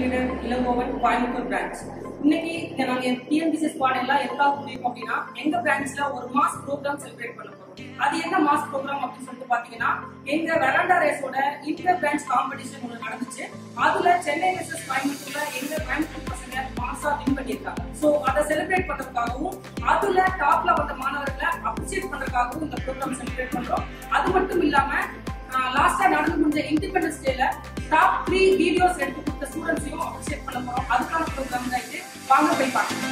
leader Elangovan Coimbatore branch இன்னைக்கு இங்க நாங்க டிஎன்பிசி ஸ்குவாட் எல்லாம் எதுக்காக கூட்டியிருக்கோம் அப்படின்னா எங்க பிரான்ச்ல ஒரு மாஸ் ப்ரோக்ராம் செலிப்ரேட் பண்ண போறோம் அது என்ன மாஸ் ப்ரோக்ராம் அப்படின்னு சொல்லிட்டு பாத்தீங்கன்னா எங்க வெராண்டா ரேஸோட இன்டர் பிரான்ச் காம்படிஷன் ஒன்று நடந்துச்சு அதுல சென்னை வெர்சஸ் கோயம்புத்தூர்ல எங்க கோயம்புத்தூர் பசங்க மாசா வின் பண்ணியிருக்காங்க சோ அதை செலிப்ரேட் பண்றதுக்காகவும் அதுல டாப்ல வந்த மாணவர்களை அப்ரிசியேட் பண்றதுக்காகவும் இந்த ப்ரோக்ராம் செலிப்ரேட் பண்றோம் அது மட்டும் இல்லாம லாஸ்டா நடந்து முடிஞ்ச இண்டிபெண்டன்ஸ் டேல டாப் த்ரீ வீடியோஸ் எடுத்து கொடுத்த ஸ்டூடெண்ட்ஸையும் அப்ரிசியேட் பண்ண போறோம் அதுக்கான ப்ரோக்ராம் தான் இது வாங்க போய் பார்க்கலாம்